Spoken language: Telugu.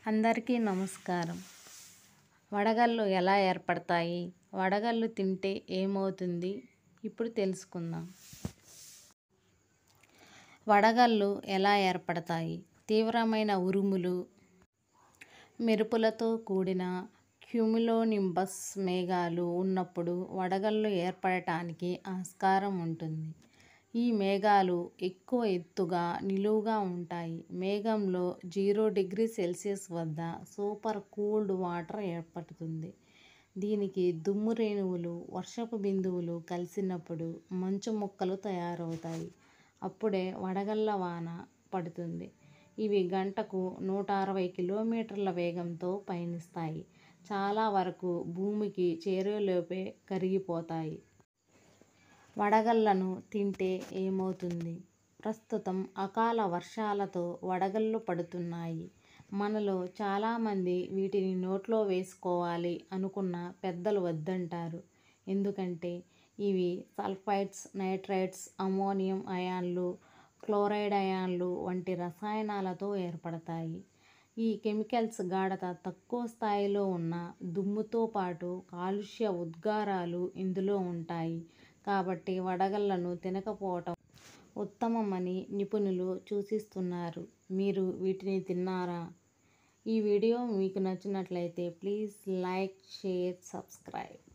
అందరికీ నమస్కారం వడగళ్ళు ఎలా ఏర్పడతాయి వడగళ్ళు తింటే ఏమవుతుంది ఇప్పుడు తెలుసుకుందాం వడగళ్ళు ఎలా ఏర్పడతాయి తీవ్రమైన ఉరుములు మెరుపులతో కూడిన క్యూములోనింబస్ మేఘాలు ఉన్నప్పుడు వడగళ్ళు ఏర్పడటానికి ఆస్కారం ఉంటుంది ఈ మేఘాలు ఎక్కువ ఎత్తుగా నిలువుగా ఉంటాయి మేఘంలో జీరో డిగ్రీ సెల్సియస్ వద్ద సూపర్ కూల్డ్ వాటర్ ఏర్పడుతుంది దీనికి దుమ్ము రేణువులు వర్షపు బిందువులు కలిసినప్పుడు మంచు ముక్కలు తయారవుతాయి అప్పుడే వడగళ్ళ వాన పడుతుంది ఇవి గంటకు నూట అరవై కిలోమీటర్ల వేగంతో పయనిస్తాయి చాలా వరకు భూమికి చేరేలోపే కరిగిపోతాయి వడగళ్ళను తింటే ఏమవుతుంది ప్రస్తుతం అకాల వర్షాలతో వడగళ్ళు పడుతున్నాయి మనలో చాలామంది వీటిని నోట్లో వేసుకోవాలి అనుకున్న పెద్దలు వద్దంటారు ఎందుకంటే ఇవి సల్ఫైడ్స్ నైట్రైట్స్ అమ్మోనియం అయాన్లు క్లోరైడ్ అయాన్లు వంటి రసాయనాలతో ఏర్పడతాయి ఈ కెమికల్స్ గాఢత తక్కువ స్థాయిలో ఉన్న దుమ్ముతో పాటు కాలుష్య ఉద్గారాలు ఇందులో ఉంటాయి కాబట్టి వడగళ్ళను తినకపోవటం ఉత్తమమని నిపుణులు సూచిస్తున్నారు మీరు వీటిని తిన్నారా ఈ వీడియో మీకు నచ్చినట్లయితే ప్లీజ్ లైక్ షేర్ సబ్స్క్రైబ్